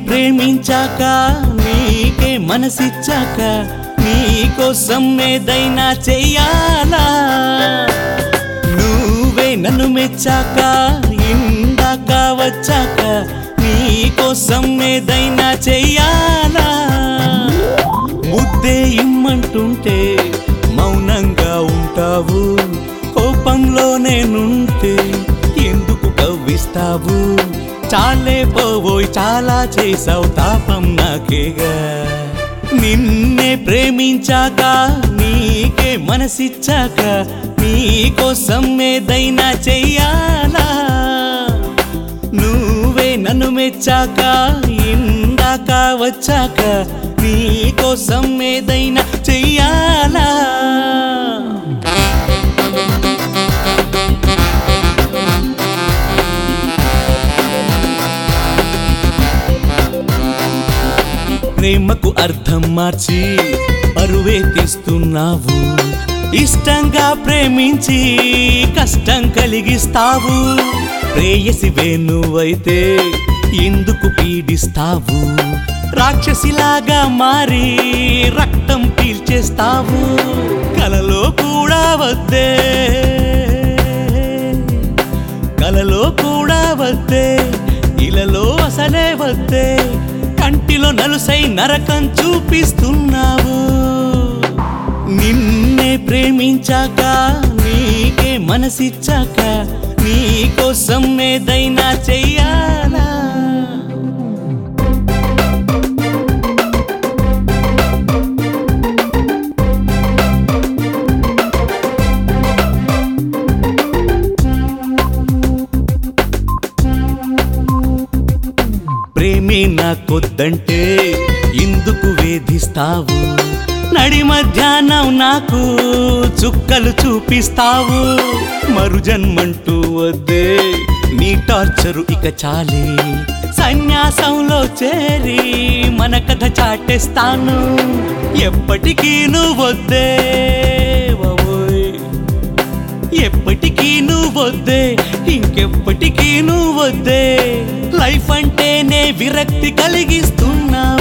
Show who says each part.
Speaker 1: ప్రేమించాక నీకే మనసిచ్చాక నీకోసం ఏదైనా చెయ్యాలా నువ్వే నన్ను మెచ్చాక ఇందాక వచ్చాక నీకోసం ఏదైనా చెయ్యాలా ముద్దే ఇమ్మంటుంటే మౌనంగా ఉంటావు కోపంలో నేనుంటే ఎందుకు కవ్విస్తావు చాలే పోవోయ్ చాలా చేసావు తాపం నాకేగా నిన్నే ప్రేమించాక నీకే మనసిచ్చాక నీకోసం ఏదైనా చెయ్యాలా నువ్వే నన్ను మెచ్చాక ఇందాక వచ్చాక నీకోసం ఏదైనా చెయ్యాలా ప్రేమకు అర్థం మార్చి పరువే తీస్తున్నావు ఇష్టంగా ప్రేమించి కష్టం కలిగిస్తావు ప్రేయసి వేణువైతే ఎందుకు పీడిస్తావు రాక్షసిలాగా మారి రక్తం పీల్చేస్తావు కలలో కూడా వద్దే కలలో కూడా వద్దే ఇలలో అసలే వద్దే కంటిలో నలుసై నరకం చూపిస్తున్నావు నిన్నే ప్రేమించాక నీకే మనసిచ్చాక నీకోసం ఏదైనా చెయ్యాలా ప్రేమే నాకొద్దంటే ఎందుకు వేధిస్తావు నడి మధ్యాహ్నం నాకు చుక్కలు చూపిస్తావు మరు జన్మంటూ వద్దే నీ టార్చరు ఇక చాలే సన్యాసంలో చేరి మన కథ చాటేస్తాను ఎప్పటికీ నువ్వు వద్దే బాబోయ్ ఎప్పటికీ నువ్వు వద్దే ఇంకెప్పటికీ నువ్వు వద్దే లైఫ్ అంటేనే విరక్తి కలిగిస్తున్నావు